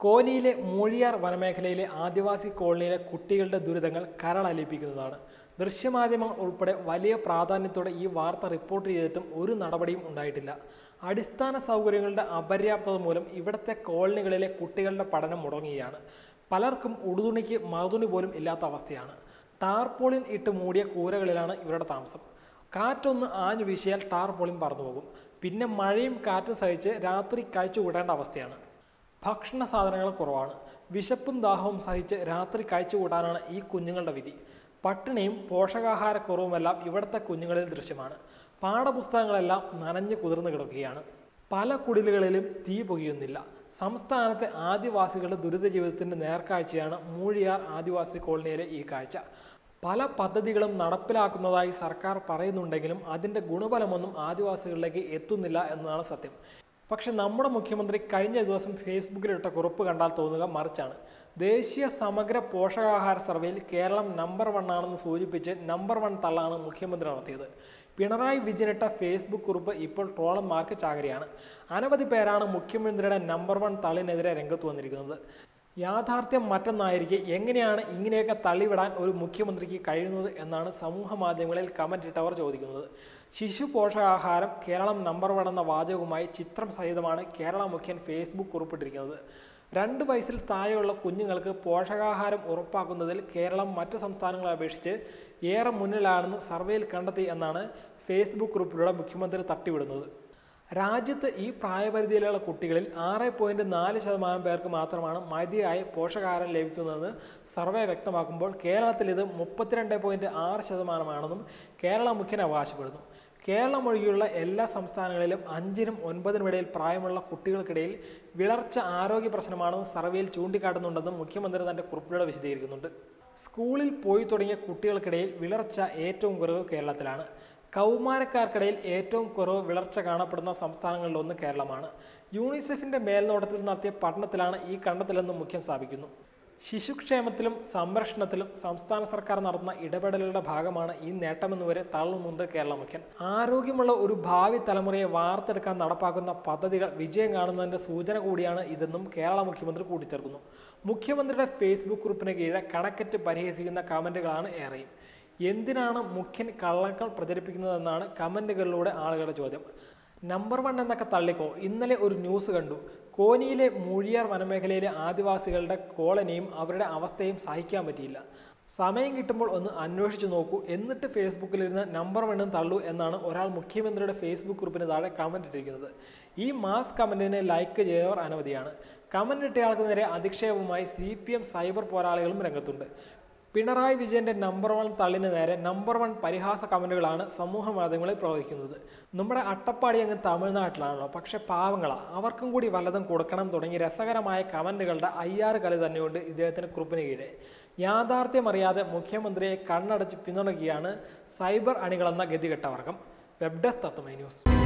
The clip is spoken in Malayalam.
കോന്നിയിലെ മൂഴിയാർ വനമേഖലയിലെ ആദിവാസി കോളനിയിലെ കുട്ടികളുടെ ദുരിതങ്ങൾ കരളലിപ്പിക്കുന്നതാണ് ദൃശ്യമാധ്യമങ്ങൾ ഉൾപ്പെടെ വലിയ പ്രാധാന്യത്തോടെ ഈ വാർത്ത റിപ്പോർട്ട് ചെയ്തിട്ടും ഒരു നടപടിയും ഉണ്ടായിട്ടില്ല അടിസ്ഥാന സൗകര്യങ്ങളുടെ അപര്യാപ്തത മൂലം ഇവിടുത്തെ കോളനികളിലെ കുട്ടികളുടെ പഠനം മുടങ്ങുകയാണ് പലർക്കും ഉടുതുണിക്ക് മറുതുണി പോലും ഇല്ലാത്ത അവസ്ഥയാണ് ടാർപോളിൻ ഇട്ട് മൂടിയ കൂരകളിലാണ് ഇവരുടെ താമസം കാറ്റൊന്ന് ആഞ്ഞു വീശിയാൽ ടാർപോളിൻ പറന്നുപോകും പിന്നെ മഴയും കാറ്റും സഹിച്ച് രാത്രി കഴിച്ചു കൂട്ടേണ്ട അവസ്ഥയാണ് ഭക്ഷണ സാധനങ്ങൾ കുറവാണ് വിശപ്പും ദാഹവും സഹിച്ച് രാത്രി കഴിച്ചുകൂട്ടാനാണ് ഈ കുഞ്ഞുങ്ങളുടെ വിധി പട്ടിണിയും പോഷകാഹാരക്കുറവുമെല്ലാം ഇവിടുത്തെ കുഞ്ഞുങ്ങളിൽ ദൃശ്യമാണ് പാഠപുസ്തകങ്ങളെല്ലാം നനഞ്ഞു കുതിർന്നു കിടക്കുകയാണ് പല കുടിലുകളിലും തീ പുകയുന്നില്ല സംസ്ഥാനത്തെ ആദിവാസികളുടെ ദുരിത ജീവിതത്തിന്റെ നേർക്കാഴ്ചയാണ് മൂഴിയാർ ആദിവാസി കോളനിയിലെ ഈ കാഴ്ച പല പദ്ധതികളും നടപ്പിലാക്കുന്നതായി സർക്കാർ പറയുന്നുണ്ടെങ്കിലും അതിൻ്റെ ഗുണഫലമൊന്നും ആദിവാസികളിലേക്ക് എത്തുന്നില്ല എന്നതാണ് സത്യം പക്ഷെ നമ്മുടെ മുഖ്യമന്ത്രി കഴിഞ്ഞ ദിവസം ഫേസ്ബുക്കിലിട്ട കുറിപ്പ് കണ്ടാൽ തോന്നുക മറിച്ചാണ് ദേശീയ സമഗ്ര പോഷകാഹാര സർവേയിൽ കേരളം നമ്പർ വൺ ആണെന്ന് സൂചിപ്പിച്ച് നമ്പർ വൺ തള്ളാണ് മുഖ്യമന്ത്രി നടത്തിയത് പിണറായി വിജയനിട്ട ഫേസ്ബുക്ക് കുറിപ്പ് ഇപ്പോൾ ട്രോളന്മാർക്ക് ചാകരയാണ് അനവധി പേരാണ് മുഖ്യമന്ത്രിയുടെ നമ്പർ വൺ തള്ളിനെതിരെ രംഗത്ത് വന്നിരിക്കുന്നത് യാഥാർത്ഥ്യം മറ്റൊന്നായിരിക്കെ എങ്ങനെയാണ് ഇങ്ങനെയൊക്കെ തള്ളിവിടാൻ ഒരു മുഖ്യമന്ത്രിക്ക് കഴിയുന്നത് എന്നാണ് സമൂഹ മാധ്യമങ്ങളിൽ കമന്റ് ഇട്ടവർ ചോദിക്കുന്നത് ശിശു പോഷകാഹാരം കേരളം നമ്പർ വൺ എന്ന വാചകവുമായി ചിത്രം സഹിതമാണ് കേരള മുഖ്യൻ ഫേസ്ബുക്ക് കുറിപ്പിട്ടിരിക്കുന്നത് രണ്ട് വയസ്സിൽ താഴെയുള്ള കുഞ്ഞുങ്ങൾക്ക് പോഷകാഹാരം ഉറപ്പാക്കുന്നതിൽ കേരളം മറ്റ് സംസ്ഥാനങ്ങളെ അപേക്ഷിച്ച് ഏറെ മുന്നിലാണെന്ന് സർവേയിൽ കണ്ടെത്തി എന്നാണ് ഫേസ്ബുക്ക് കുറിപ്പിലൂടെ മുഖ്യമന്ത്രി തട്ടിവിടുന്നത് രാജ്യത്ത് ഈ പ്രായപരിധിയിലുള്ള കുട്ടികളിൽ ആറ് പോയിന്റ് നാല് ശതമാനം പേർക്ക് മാത്രമാണ് മതിയായ പോഷകാഹാരം ലഭിക്കുന്നതെന്ന് സർവേ വ്യക്തമാക്കുമ്പോൾ കേരളത്തിൽ ഇത് മുപ്പത്തിരണ്ട് പോയിന്റ് ആറ് ശതമാനമാണെന്നും കേരള മുഖ്യൻ അവകാശപ്പെടുന്നു കേരളം ഒഴികെയുള്ള എല്ലാ സംസ്ഥാനങ്ങളിലും അഞ്ചിനും ഒൻപതിനും ഇടയിൽ പ്രായമുള്ള കുട്ടികൾക്കിടയിൽ വിളർച്ച ആരോഗ്യ പ്രശ്നമാണെന്ന് സർവേയിൽ ചൂണ്ടിക്കാട്ടുന്നുണ്ടെന്നും മുഖ്യമന്ത്രി തന്റെ കുറിപ്പിലൂടെ വിശദീകരിക്കുന്നുണ്ട് സ്കൂളിൽ പോയി തുടങ്ങിയ കുട്ടികൾക്കിടയിൽ വിളർച്ച ഏറ്റവും കുറവ് കേരളത്തിലാണ് കൗമാരക്കാർക്കിടയിൽ ഏറ്റവും കുറവ് വിളർച്ച കാണപ്പെടുന്ന സംസ്ഥാനങ്ങളിലൊന്ന് കേരളമാണ് യൂണിസെഫിന്റെ മേൽനോട്ടത്തിൽ നടത്തിയ പഠനത്തിലാണ് ഈ കണ്ടെത്തലെന്ന് മുഖ്യം സ്ഥാപിക്കുന്നു ശിശുക്ഷേമത്തിലും സംരക്ഷണത്തിലും സംസ്ഥാന സർക്കാർ നടത്തുന്ന ഇടപെടലുകളുടെ ഭാഗമാണ് ഈ നേട്ടമെന്ന് വരെ തള്ളുന്നുണ്ട് കേരള മുഖ്യൻ ആരോഗ്യമുള്ള ഒരു ഭാവി തലമുറയെ വാർത്തെടുക്കാൻ നടപ്പാക്കുന്ന പദ്ധതികൾ വിജയം കാണുന്നതിന്റെ സൂചന കൂടിയാണ് ഇതെന്നും കേരള മുഖ്യമന്ത്രി കൂട്ടിച്ചേർക്കുന്നു മുഖ്യമന്ത്രിയുടെ ഫേസ്ബുക്ക് കുറിപ്പിന് കീഴെ കണക്കെറ്റ് പരിഹസിക്കുന്ന കമന്റുകളാണ് ഏറെയും എന്തിനാണ് മുഖ്യൻ കള്ളങ്ങൾ പ്രചരിപ്പിക്കുന്നതെന്നാണ് കമന്റുകളിലൂടെ ആളുകളുടെ ചോദ്യം നമ്പർ വൺ എന്നൊക്കെ തള്ളിക്കോ ഇന്നലെ ഒരു ന്യൂസ് കണ്ടു കോന്നിയിലെ മൂഴിയാർ വനമേഖലയിലെ ആദിവാസികളുടെ കോളനിയും അവരുടെ അവസ്ഥയും സഹിക്കാൻ പറ്റിയില്ല സമയം കിട്ടുമ്പോൾ ഒന്ന് അന്വേഷിച്ചു നോക്കൂ എന്നിട്ട് ഫേസ്ബുക്കിലിരുന്ന് നമ്പർ വണ്ണും തള്ളൂ എന്നാണ് ഒരാൾ മുഖ്യമന്ത്രിയുടെ ഫേസ്ബുക്ക് ഗ്രൂപ്പിന് താഴെ കമന്റ് ഇട്ടിരിക്കുന്നത് ഈ മാസ് കമന്റിനെ ലൈക്ക് ചെയ്തവർ അനവധിയാണ് കമന്റ് ഇട്ടയാൾക്ക് നേരെ അധിക്ഷേപവുമായി സി പി എം സൈബർ പോരാളികളും രംഗത്തുണ്ട് പിണറായി വിജയന്റെ നമ്പർ വൺ തള്ളിന് നേരെ നമ്പർ വൺ പരിഹാസ കമന്റുകളാണ് സമൂഹ മാധ്യമങ്ങളിൽ പ്രവഹിക്കുന്നത് നമ്മുടെ അട്ടപ്പാടി അങ്ങ് തമിഴ്നാട്ടിലാണല്ലോ പക്ഷെ പാവങ്ങളാ അവർക്കും കൂടി വല്ലതും കൊടുക്കണം തുടങ്ങി രസകരമായ കമന്റുകളുടെ അയ്യാറ് കലി തന്നെയുണ്ട് ഇദ്ദേഹത്തിന് കുറിപ്പിന് കീഴെ യാഥാർത്ഥ്യമറിയാതെ മുഖ്യമന്ത്രിയെ കണ്ണടച്ച് പിന്തുണയ്ക്കുകയാണ് സൈബർ അണികളെന്ന ഗതികെട്ടവർഗം വെബ് ഡെസ്ക് തത്വമൈ ന്യൂസ്